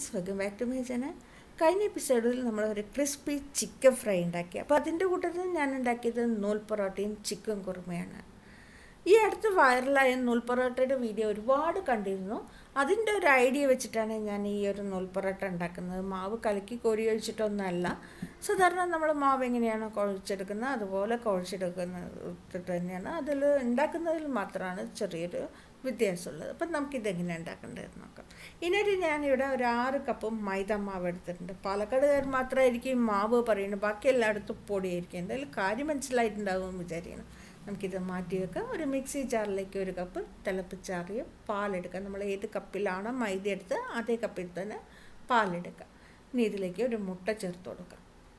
friends welcome back to my channel കഴിഞ്ഞ എപ്പിസോഡിൽ നമ്മൾ ഒരു ക്രിസ്പി ചിക്കൻ ഫ്രൈ ഉണ്ടാക്കി അപ്പോൾ അതിൻ്റെ കൂട്ടത്തിൽ ഞാൻ ഉണ്ടാക്കിയത് നൂൽ പൊറോട്ടയും ചിക്കൻ കുറുമയാണ് ഈ അടുത്ത് വൈറലായ നൂൽ പൊറോട്ടയുടെ വീഡിയോ ഒരുപാട് കണ്ടിരുന്നു അതിൻ്റെ ഒരു ഐഡിയ വെച്ചിട്ടാണ് ഞാൻ ഈ ഒരു നൂൽ പൊറോട്ട ഉണ്ടാക്കുന്നത് മാവ് കലക്കി കോരി ഒഴിച്ചിട്ടൊന്നുമല്ല സാധാരണ നമ്മൾ മാവ് എങ്ങനെയാണോ കുഴച്ചെടുക്കുന്നത് അതുപോലെ കുഴച്ചെടുക്കുന്നത് തന്നെയാണ് അതിൽ ഉണ്ടാക്കുന്നതിൽ മാത്രമാണ് ചെറിയൊരു വ്യത്യാസമുള്ളത് അപ്പം നമുക്കിതെങ്ങനെ ഉണ്ടാക്കേണ്ടതെന്ന് നോക്കാം ഇതിനായിട്ട് ഞാനിവിടെ ഒരു ആറ് കപ്പ് മൈദ മാവ് എടുത്തിട്ടുണ്ട് പാലക്കാടുകാർ മാത്രമായിരിക്കും ഈ മാവ് പറയുന്നത് ബാക്കി എല്ലായിടത്തും പൊടിയായിരിക്കും എന്തായാലും കാര്യം മനസ്സിലായിട്ടുണ്ടാകുമെന്ന് വിചാരിക്കണം നമുക്കിത് മാറ്റി വെക്കാം ഒരു മിക്സി ജാറിലേക്ക് ഒരു കപ്പ് തിളപ്പിച്ചാറിയ പാലെടുക്കാം നമ്മൾ ഏത് കപ്പിലാണോ മൈദ എടുത്ത് അതേ കപ്പിൽ തന്നെ പാലെടുക്കാം ഇനി ഇതിലേക്ക് ഒരു മുട്ട ചേർത്ത് കൊടുക്കാം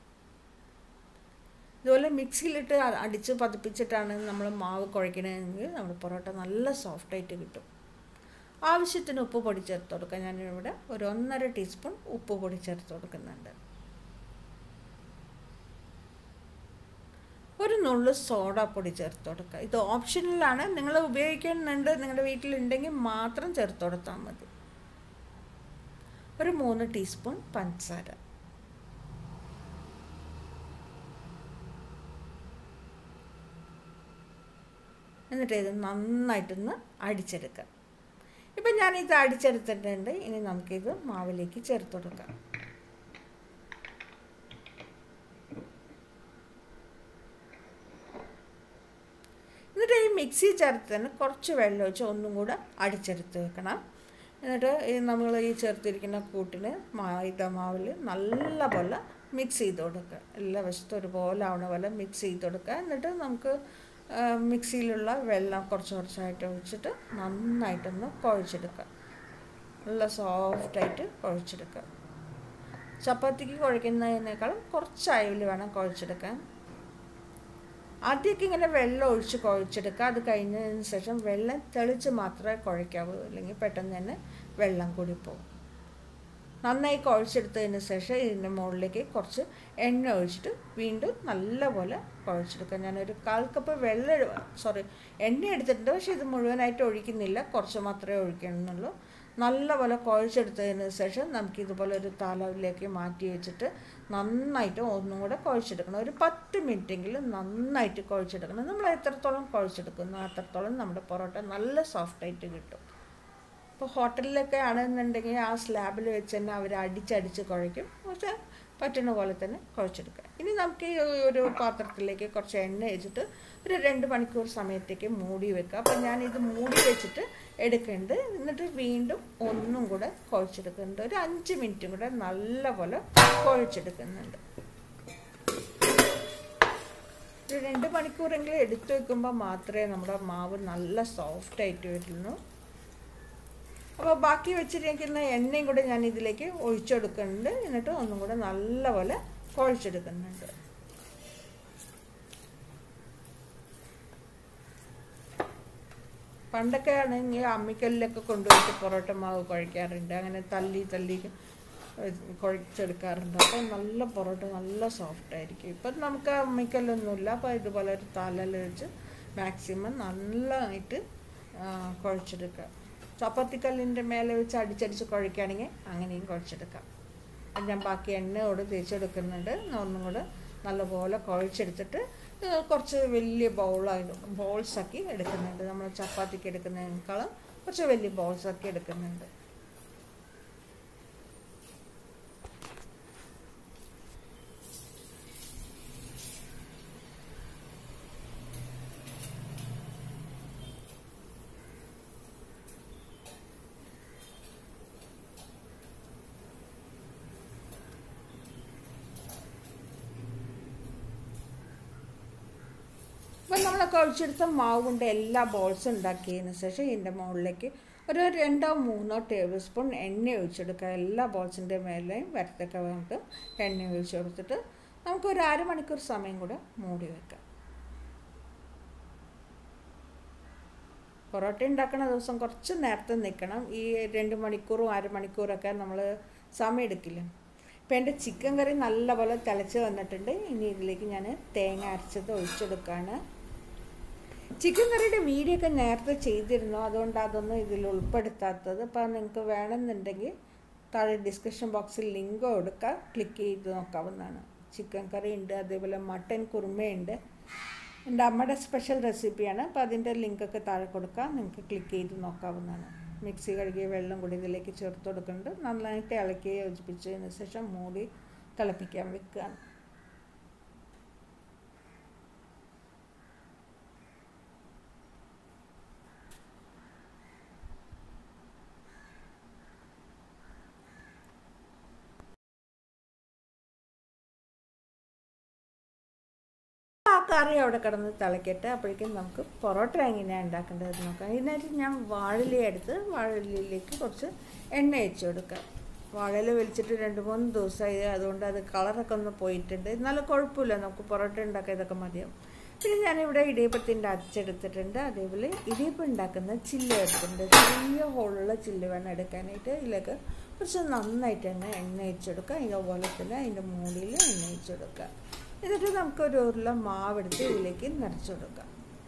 ഇതുപോലെ മിക്സിയിലിട്ട് അടിച്ച് പതിപ്പിച്ചിട്ടാണ് നമ്മൾ മാവ് കുഴക്കണമെങ്കിൽ നമ്മുടെ പൊറോട്ട നല്ല സോഫ്റ്റായിട്ട് കിട്ടും ആവശ്യത്തിന് ഉപ്പ് പൊടി ചേർത്ത് കൊടുക്കാം ഞാനിവിടെ ഒരു ഒന്നര ടീസ്പൂൺ ഉപ്പ് പൊടി ചേർത്ത് കൊടുക്കുന്നുണ്ട് ഒരു നുള്ളു സോഡാപ്പൊടി ചേർത്ത് കൊടുക്കുക ഇത് ഓപ്ഷനിലാണ് നിങ്ങൾ ഉപയോഗിക്കുന്നുണ്ട് നിങ്ങളുടെ വീട്ടിലുണ്ടെങ്കിൽ മാത്രം ചേർത്ത് കൊടുത്താൽ മതി ഒരു മൂന്ന് ടീസ്പൂൺ പഞ്ചസാര എന്നിട്ട് ഇത് നന്നായിട്ടൊന്ന് അടിച്ചെടുക്കാം ഇപ്പം ഞാനിത് അടിച്ചെടുത്തിട്ടുണ്ട് ഇനി നമുക്കിത് മാവിലേക്ക് ചേർത്ത് കൊടുക്കാം എന്നിട്ട് ഈ മിക്സി ചേർത്തതിന് കുറച്ച് വെള്ളം ഒഴിച്ച് ഒന്നും കൂടെ അടിച്ചെടുത്ത് വെക്കണം എന്നിട്ട് ഈ നമ്മൾ ഈ ചേർത്തിരിക്കുന്ന കൂട്ടിന് മൈദ മാവിൽ നല്ല പോലെ മിക്സ് ചെയ്ത് കൊടുക്കുക എല്ലാ വശത്തും ഒരുപോലെ ആവണ പോലെ മിക്സ് ചെയ്ത് കൊടുക്കുക എന്നിട്ട് നമുക്ക് മിക്സിയിലുള്ള വെള്ളം കുറച്ച് കുറച്ചായിട്ട് ഒഴിച്ചിട്ട് നന്നായിട്ടൊന്ന് കുഴച്ചെടുക്കുക നല്ല സോഫ്റ്റായിട്ട് കുഴച്ചെടുക്കുക ചപ്പാത്തിക്ക് കുഴക്കുന്നതിനേക്കാളും കുറച്ച് അയവിൽ വേണം കുഴച്ചെടുക്കാൻ ആദ്യമൊക്കെ ഇങ്ങനെ വെള്ളം ഒഴിച്ച് കുഴച്ചെടുക്കുക അത് കഴിഞ്ഞതിന് ശേഷം വെള്ളം തെളിച്ച് മാത്രമേ കുഴയ്ക്കാവൂ അല്ലെങ്കിൽ പെട്ടെന്ന് തന്നെ വെള്ളം കൂടി പോകും നന്നായി കുഴച്ചെടുത്തതിന് ശേഷം ഇതിൻ്റെ മുകളിലേക്ക് കുറച്ച് എണ്ണ ഒഴിച്ചിട്ട് വീണ്ടും നല്ലപോലെ കുഴച്ചെടുക്കുക ഞാനൊരു കാൽ കപ്പ് വെള്ളം സോറി എണ്ണ എടുത്തിട്ടുണ്ട് പക്ഷേ ഇത് മുഴുവനായിട്ട് ഒഴിക്കുന്നില്ല കുറച്ച് മാത്രമേ ഒഴിക്കുന്നുള്ളൂ നല്ലപോലെ കുഴച്ചെടുത്തതിന് ശേഷം നമുക്കിതുപോലെ ഒരു തലവിലേക്ക് മാറ്റി വെച്ചിട്ട് നന്നായിട്ട് ഒന്നും കൂടെ കുഴച്ചെടുക്കണം ഒരു പത്ത് മിനിറ്റെങ്കിലും നന്നായിട്ട് കുഴച്ചെടുക്കണം നമ്മൾ എത്രത്തോളം കുഴച്ചെടുക്കുന്നു അത്രത്തോളം നമ്മുടെ പൊറോട്ട നല്ല സോഫ്റ്റായിട്ട് കിട്ടും ഇപ്പോൾ ഹോട്ടലിലൊക്കെ ആണെന്നുണ്ടെങ്കിൽ ആ സ്ലാബിൽ വെച്ച് തന്നെ അവർ അടിച്ചടിച്ച് കുഴയ്ക്കും പക്ഷേ പറ്റുന്ന പോലെ തന്നെ കുഴച്ചെടുക്കുക ഇനി നമുക്ക് ഈ ഒരു പാത്രത്തിലേക്ക് കുറച്ച് എണ്ണ വെച്ചിട്ട് ഒരു രണ്ട് മണിക്കൂർ സമയത്തേക്ക് മൂടി വെക്കുക അപ്പം ഞാനിത് മൂടി വെച്ചിട്ട് എടുക്കുന്നുണ്ട് എന്നിട്ട് വീണ്ടും ഒന്നും കൂടെ കുഴച്ചെടുക്കുന്നുണ്ട് ഒരു അഞ്ച് മിനിറ്റും കൂടെ നല്ലപോലെ കുഴച്ചെടുക്കുന്നുണ്ട് ഒരു രണ്ട് മണിക്കൂറെങ്കിലും എടുത്തു വെക്കുമ്പോൾ മാത്രമേ നമ്മുടെ മാവ് നല്ല സോഫ്റ്റായിട്ട് വരുള്ളൂ അപ്പോൾ ബാക്കി വെച്ചിരിക്കുന്ന എണ്ണയും കൂടെ ഞാൻ ഇതിലേക്ക് ഒഴിച്ചെടുക്കുന്നുണ്ട് എന്നിട്ട് ഒന്നും കൂടെ നല്ലപോലെ കുഴച്ചെടുക്കുന്നുണ്ട് പണ്ടൊക്കെ ആണെങ്കിൽ അമ്മിക്കല്ലിലൊക്കെ കൊണ്ടുപോയിട്ട് പൊറോട്ട മാവ് കുഴയ്ക്കാറുണ്ട് അങ്ങനെ തല്ലി തല്ലി കുഴച്ചെടുക്കാറുണ്ട് അപ്പോൾ നല്ല പൊറോട്ട നല്ല സോഫ്റ്റ് ആയിരിക്കും ഇപ്പം നമുക്ക് അമ്മിക്കല്ലൊന്നുമില്ല അപ്പോൾ ഇതുപോലെ ഒരു തലയിൽ വെച്ച് മാക്സിമം നല്ലതായിട്ട് കുഴച്ചെടുക്കുക ചപ്പാത്തിക്കല്ലിൻ്റെ മേലെ വെച്ച് അടിച്ചടിച്ച് കുഴയ്ക്കുകയാണെങ്കിൽ അങ്ങനെയും കുഴച്ചെടുക്കാം ഞാൻ ബാക്കി എണ്ണയോട് തേച്ചെടുക്കുന്നുണ്ട് ഒന്നും കൂടെ നല്ലപോലെ കുഴച്ചെടുത്തിട്ട് കുറച്ച് വലിയ ബൗളായിട്ട് ബോൾസാക്കി എടുക്കുന്നുണ്ട് നമ്മൾ ചപ്പാത്തിക്ക് എടുക്കുന്നതിനേക്കാളും കുറച്ച് വലിയ ബോൾസാക്കി എടുക്കുന്നുണ്ട് അപ്പം നമ്മൾ കുഴച്ചെടുത്ത മാവ് കൊണ്ട് എല്ലാ ബോൾസും ഉണ്ടാക്കിയതിന് ശേഷം ഇതിൻ്റെ മുകളിലേക്ക് ഒരു രണ്ടോ മൂന്നോ ടേബിൾ സ്പൂൺ എണ്ണ ഒഴിച്ചെടുക്കുക എല്ലാ ബോൾസിൻ്റെ മേലെയും വരത്തൊക്കെ നമുക്ക് എണ്ണ ഒഴിച്ച് കൊടുത്തിട്ട് നമുക്ക് ഒരു അരമണിക്കൂർ സമയം കൂടെ മൂടി വെക്കാം പൊറോട്ട ഉണ്ടാക്കുന്ന ദിവസം കുറച്ച് നേരത്തെ നിൽക്കണം ഈ രണ്ട് മണിക്കൂറും അരമണിക്കൂറൊക്കെ നമ്മൾ സമയം എടുക്കില്ല ഇപ്പം എൻ്റെ ചിക്കൻ കറി നല്ലപോലെ തിളച്ച് വന്നിട്ടുണ്ട് ഇനി ഇതിലേക്ക് ഞാൻ തേങ്ങ അരച്ചത് ഒഴിച്ചെടുക്കുകയാണ് ചിക്കൻ കറിയുടെ വീഡിയോ ഒക്കെ നേരത്തെ ചെയ്തിരുന്നു അതുകൊണ്ട് അതൊന്നും ഇതിൽ ഉൾപ്പെടുത്താത്തത് അപ്പോൾ നിങ്ങൾക്ക് വേണമെന്നുണ്ടെങ്കിൽ താഴെ ഡിസ്ക്രിപ്ഷൻ ബോക്സിൽ ലിങ്ക് കൊടുക്കുക ക്ലിക്ക് ചെയ്ത് നോക്കാവുന്നതാണ് ചിക്കൻ കറി ഉണ്ട് അതേപോലെ മട്ടൻ കുറുമയുണ്ട് എൻ്റെ അമ്മയുടെ സ്പെഷ്യൽ റെസിപ്പിയാണ് അപ്പോൾ അതിൻ്റെ ലിങ്കൊക്കെ താഴെ കൊടുക്കുക നിങ്ങൾക്ക് ക്ലിക്ക് ചെയ്ത് നോക്കാവുന്നതാണ് മിക്സി കഴുകിയ വെള്ളം കൂടി ഇതിലേക്ക് ചേർത്ത് കൊടുക്കുന്നുണ്ട് നന്നായിട്ട് ഇളക്കി യോജിപ്പിച്ചതിന് ശേഷം മൂടി തിളപ്പിക്കാൻ വെക്കുകയാണ് ആ കറി അവിടെ കിടന്ന് തിളക്കട്ടെ അപ്പോഴേക്കും നമുക്ക് പൊറോട്ട എങ്ങനെയാണ് ഉണ്ടാക്കേണ്ടത് നോക്കാം ഇതിനായിട്ട് ഞാൻ വാഴയില എടുത്ത് വാഴയിലേക്ക് കുറച്ച് എണ്ണ ഒഴിച്ച് കൊടുക്കാം വാഴയില വലിച്ചിട്ട് രണ്ട് മൂന്ന് ദിവസമായി അതുകൊണ്ട് അത് കളറൊക്കെ ഒന്ന് പോയിട്ടുണ്ട് എന്നാലും കുഴപ്പമില്ല നമുക്ക് പൊറോട്ട ഉണ്ടാക്കാൻ ഇതൊക്കെ മതിയാവും പിന്നെ ഞാനിവിടെ ഇടിയപ്പത്തിൻ്റെ അച്ചെടുത്തിട്ടുണ്ട് അതേപോലെ ഇടിയപ്പം ഉണ്ടാക്കുന്ന ചില്ല് എടുത്തിട്ടുണ്ട് ചെറിയ ഹോളുള്ള ചില്ല് വേണം എടുക്കാനായിട്ട് ഇതിലേക്ക് കുറച്ച് നന്നായിട്ട് തന്നെ എണ്ണ ഒഴിച്ചെടുക്കുക അതിൻ്റെ പോലെ തന്നെ അതിൻ്റെ മൂടിയിൽ എണ്ണ ഒഴിച്ചെടുക്കുക എന്നിട്ട് നമുക്കൊരു ഉരുള മാവെടുത്ത് ഇതിലേക്ക് നിറച്ചു കൊടുക്കാം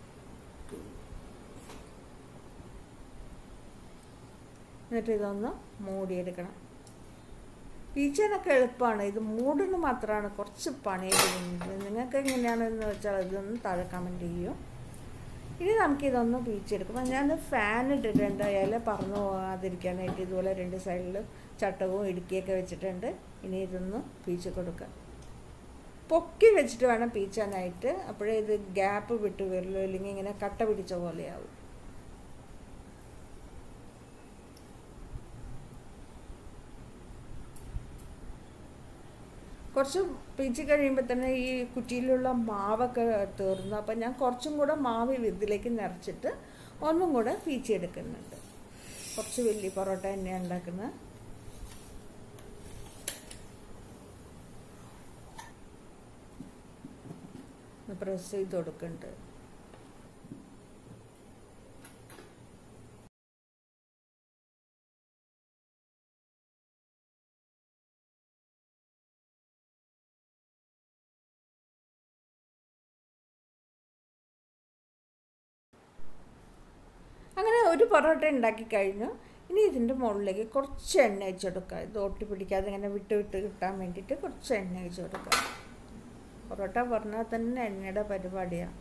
എന്നിട്ട് ഇതൊന്ന് മൂടിയെടുക്കണം പീച്ചാനൊക്കെ എളുപ്പമാണ് ഇത് മൂടുന്ന മാത്രമാണ് കുറച്ച് പണിയെടുക്കുന്നത് നിങ്ങൾക്ക് എങ്ങനെയാണെന്ന് വെച്ചാൽ ഇതൊന്ന് താഴെ കമൻറ്റ് ചെയ്യും ഇനി നമുക്കിതൊന്ന് പീച്ചെടുക്കും ഞാൻ ഫാൻ ഇട്ടിട്ടുണ്ട് ഇല പറന്നു പോകാതിരിക്കാനായിട്ട് ഇതുപോലെ രണ്ട് സൈഡിൽ ചട്ടവും ഇടുക്കിയൊക്കെ വെച്ചിട്ടുണ്ട് ഇനി ഇതൊന്ന് പീച്ച് കൊടുക്കാം പൊക്കി വെച്ചിട്ട് വേണം പീച്ചാനായിട്ട് അപ്പോഴേ ഇത് ഗ്യാപ്പ് വിട്ട് വരുള്ളൂ അല്ലെങ്കിൽ ഇങ്ങനെ കട്ട പിടിച്ച പോലെയാവും കുറച്ച് പീച്ച് കഴിയുമ്പോൾ തന്നെ ഈ കുറ്റിയിലുള്ള മാവൊക്കെ തീർന്നു അപ്പം ഞാൻ കുറച്ചും കൂടെ മാവ് ഇതിലേക്ക് നിറച്ചിട്ട് ഒന്നും കൂടെ പീച്ചെടുക്കുന്നുണ്ട് കുറച്ച് വലിയ പൊറോട്ട തന്നെയാണ് ഉണ്ടാക്കുന്നത് പ്രസ് ചെയ്ത് കൊടുക്കുന്നുണ്ട് അങ്ങനെ ഒരു പൊറോട്ട ഉണ്ടാക്കി കഴിഞ്ഞു ഇനി ഇതിൻ്റെ മുകളിലേക്ക് കുറച്ച് എണ്ണ ഒഴിച്ചെടുക്കുക ഇത് ഒട്ടി പിടിക്കാതെ ഇങ്ങനെ വിട്ട് വിട്ട് കിട്ടാൻ വേണ്ടിയിട്ട് കുറച്ച് എണ്ണ ഒഴിച്ച് കൊടുക്കുക പൊറോട്ട പറഞ്ഞാൽ തന്നെ എണ്ണയുടെ പരിപാടിയാണ്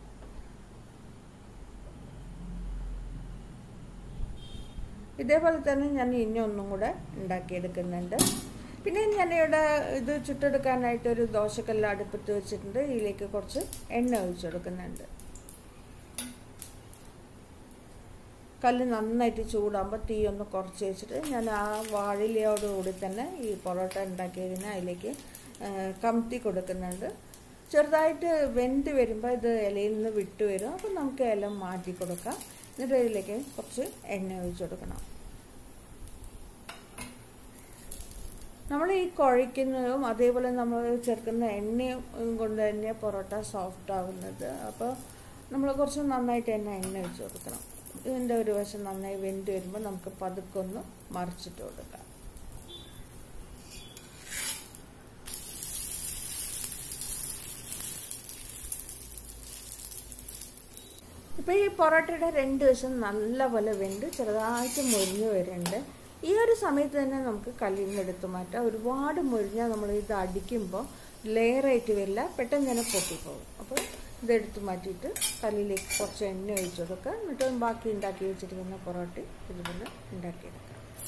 ഇതേപോലെ തന്നെ ഞാൻ ഇനി ഒന്നും കൂടെ ഉണ്ടാക്കിയെടുക്കുന്നുണ്ട് പിന്നെ ഞാനിവിടെ ഇത് ചുട്ടെടുക്കാനായിട്ട് ഒരു ദോശക്കല്ല് അടുപ്പത്ത് വെച്ചിട്ടുണ്ട് ഇതിലേക്ക് കുറച്ച് എണ്ണ ഒഴിച്ചു കൊടുക്കുന്നുണ്ട് കല്ല് നന്നായിട്ട് ചൂടാകുമ്പോൾ തീ ഒന്ന് കുറച്ച് വെച്ചിട്ട് ഞാൻ ആ വാഴിലയോടുകൂടി തന്നെ ഈ പൊറോട്ട ഉണ്ടാക്കിയതിന് അതിലേക്ക് കമത്തി കൊടുക്കുന്നുണ്ട് ചെറുതായിട്ട് വെന്ത് വരുമ്പോൾ ഇത് ഇലയിൽ നിന്ന് വിട്ട് വരും അപ്പോൾ നമുക്ക് ഇല മാറ്റി കൊടുക്കാം എന്നിട്ട് ഇതിലേക്ക് കുറച്ച് എണ്ണ ഒഴിച്ച് കൊടുക്കണം നമ്മൾ ഈ കുഴയ്ക്കുന്നതും അതേപോലെ നമ്മൾ ചേർക്കുന്ന എണ്ണയും കൊണ്ട് തന്നെ പൊറോട്ട സോഫ്റ്റ് ആവുന്നത് അപ്പോൾ നമ്മൾ കുറച്ച് നന്നായിട്ട് തന്നെ എണ്ണ ഒഴിച്ച് കൊടുക്കണം ഇതിൻ്റെ ഒരു വശം നന്നായി വെന്ത് വരുമ്പോൾ നമുക്ക് പതുക്കൊന്ന് മറിച്ചിട്ട് കൊടുക്കാം ഇപ്പോൾ ഈ പൊറോട്ടയുടെ രണ്ട് വശം നല്ലപോലെ വെന്ത് ചെറുതായിട്ട് മുരിഞ്ഞ് വരുന്നുണ്ട് ഈ ഒരു സമയത്ത് തന്നെ നമുക്ക് കല്ലിൽ നിന്ന് എടുത്ത് മാറ്റാം ഒരുപാട് മുരിഞ്ഞാൽ നമ്മൾ ഇത് അടിക്കുമ്പോൾ ലെയറായിട്ട് വരില്ല പെട്ടെന്ന് തന്നെ പൊട്ടിപ്പോകും അപ്പോൾ ഇതെടുത്ത് മാറ്റിയിട്ട് കല്ലിലേക്ക് കുറച്ച് എണ്ണ ഒഴിച്ച് കൊടുക്കുക എന്നിട്ട് ബാക്കി ഉണ്ടാക്കി വെച്ചിരിക്കുന്ന പൊറോട്ട ഇതുപോലെ ഉണ്ടാക്കിയെടുക്കുക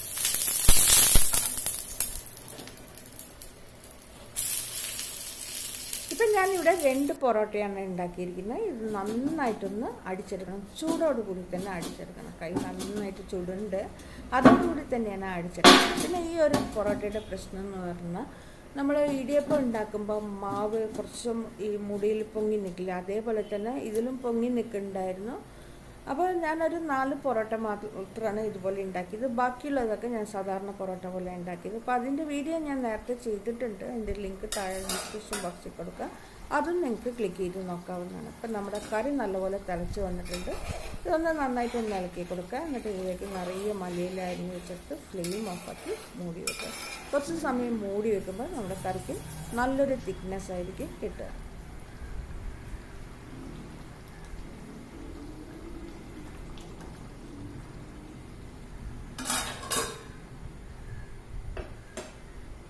ഇപ്പം ഞാനിവിടെ രണ്ട് പൊറോട്ടയാണ് ഉണ്ടാക്കിയിരിക്കുന്നത് ഇത് നന്നായിട്ടൊന്ന് അടിച്ചെടുക്കണം ചൂടോടുകൂടി തന്നെ അടിച്ചെടുക്കണം കൈ നന്നായിട്ട് ചൂടുണ്ട് അതോടുകൂടി തന്നെയാണ് അടിച്ചെടുക്കുന്നത് പിന്നെ ഈ ഒരു പൊറോട്ടയുടെ പ്രശ്നം എന്ന് പറഞ്ഞാൽ നമ്മൾ ഇടിയപ്പം ഉണ്ടാക്കുമ്പോൾ മാവ് കുറച്ചും ഈ മുടിയിൽ പൊങ്ങി നിൽക്കില്ല അതേപോലെ തന്നെ ഇതിലും പൊങ്ങി നിൽക്കുന്നുണ്ടായിരുന്നു അപ്പോൾ ഞാനൊരു നാല് പൊറോട്ട മാത്രമാണ് ഇതുപോലെ ഉണ്ടാക്കിയത് ബാക്കിയുള്ളതൊക്കെ ഞാൻ സാധാരണ പൊറോട്ട പോലെ ഉണ്ടാക്കിയത് അപ്പോൾ അതിൻ്റെ വീഡിയോ ഞാൻ നേരത്തെ ചെയ്തിട്ടുണ്ട് അതിൻ്റെ ലിങ്ക് താഴെ ഡിസ്ക്രിപ്ഷൻ ബോക്സിൽ കൊടുക്കുക അതും നിങ്ങൾക്ക് ക്ലിക്ക് ചെയ്ത് നോക്കാവുന്നതാണ് അപ്പം നമ്മുടെ കറി നല്ലപോലെ തിളച്ച് വന്നിട്ടുണ്ട് ഇതൊന്ന് നന്നായിട്ട് ഒന്ന് ഇളക്കി കൊടുക്കുക എന്നിട്ട് ഇതിലേക്ക് നിറയെ മലയിൽ അരിഞ്ഞ് വെച്ചിട്ട് ഫ്ലെയിം ഓഫാക്കി മൂടി വെക്കുക കുറച്ച് സമയം മൂടി വെക്കുമ്പോൾ നമ്മുടെ കറിക്ക് നല്ലൊരു തിക്നെസ് ആയിരിക്കും കിട്ടുക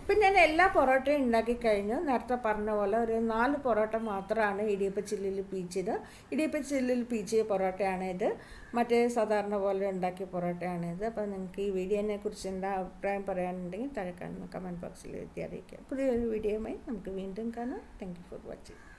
ഇപ്പം ഞാൻ എല്ലാ പൊറോട്ടയും ഉണ്ടാക്കി കഴിഞ്ഞു നേരത്തെ പറഞ്ഞ പോലെ ഒരു നാല് പൊറോട്ട മാത്രമാണ് ഇടിയപ്പച്ചില്ലിൽ പീച്ചത് ഇടിയപ്പച്ചില്ലിൽ പീച്ചിയ പൊറോട്ടയാണ് ഇത് മറ്റേ സാധാരണ പോലെ ഉണ്ടാക്കിയ പൊറോട്ടയാണ് ഇത് അപ്പോൾ നിങ്ങൾക്ക് ഈ വീഡിയോനെ കുറിച്ച് എന്താ അഭിപ്രായം പറയാനുണ്ടെങ്കിൽ താഴെ കാണുന്ന കമൻറ്റ് ബോക്സിൽ എഴുതി അറിയിക്കാം പുതിയൊരു വീഡിയോയുമായി നമുക്ക് വീണ്ടും കാണാം താങ്ക് യു ഫോർ വാച്ചിങ്